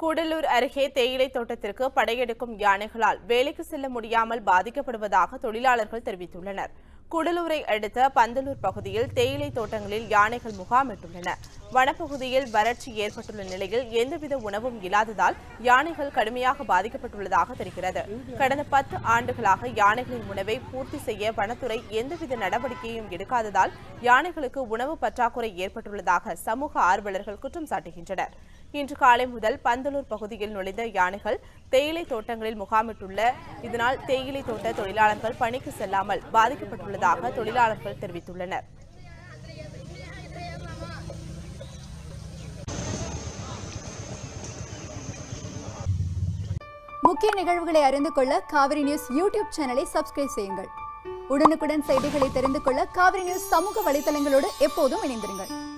கூடலூர் அருகே தேயிலை தோட்டத்திற்கு படையெடுக்கும் யானைகளால் வேலைக்கு செல்ல முடியாமல் பாதிக்கப்படுவதாக தொழிலாளர்கள் தெரிவித்துள்ளனர் கூடலூரை அடுத்த பந்தலூர் பகுதியில் தேயிலை தோட்டங்களில் யானைகள் முகாமிட்டுள்ளன வனப்பகுதியில் வறட்சி ஏற்பட்டுள்ள நிலையில் எந்தவித உணவும் இல்லாததால் யானைகள் கடுமையாக பாதிக்கப்பட்டுள்ளதாக தெரிகிறது கடந்த பத்து ஆண்டுகளாக யானைகளின் உணவை பூர்த்தி செய்ய வனத்துறை எந்தவித நடவடிக்கையும் எடுக்காததால் யானைகளுக்கு உணவு பற்றாக்குறை ஏற்பட்டுள்ளதாக சமூக ஆர்வலர்கள் குற்றம் சாட்டுகின்றனர் இன்று காலை முதல் பந்தலூர் பகுதியில் நுழைந்த யானைகள் தேயிலை தோட்டங்களில் முகாமிட்டுள்ள இதனால் தேயிலை தோட்ட தொழிலாளர்கள் பணிக்கு செல்லாமல் பாதிக்கப்பட்டுள்ளதாக தொழிலாளர்கள் தெரிவித்துள்ளனர் முக்கிய நிகழ்வுகளை அறிந்து கொள்ள காவிரி நியூஸ் யூடியூப் சேனலை சப்ஸ்கிரைப் செய்யுங்கள் உடனுக்குடன் செய்திகளை தெரிந்து கொள்ள காவிரி நியூஸ் சமூக வலைதளங்களோடு எப்போதும் இணைந்திருங்கள்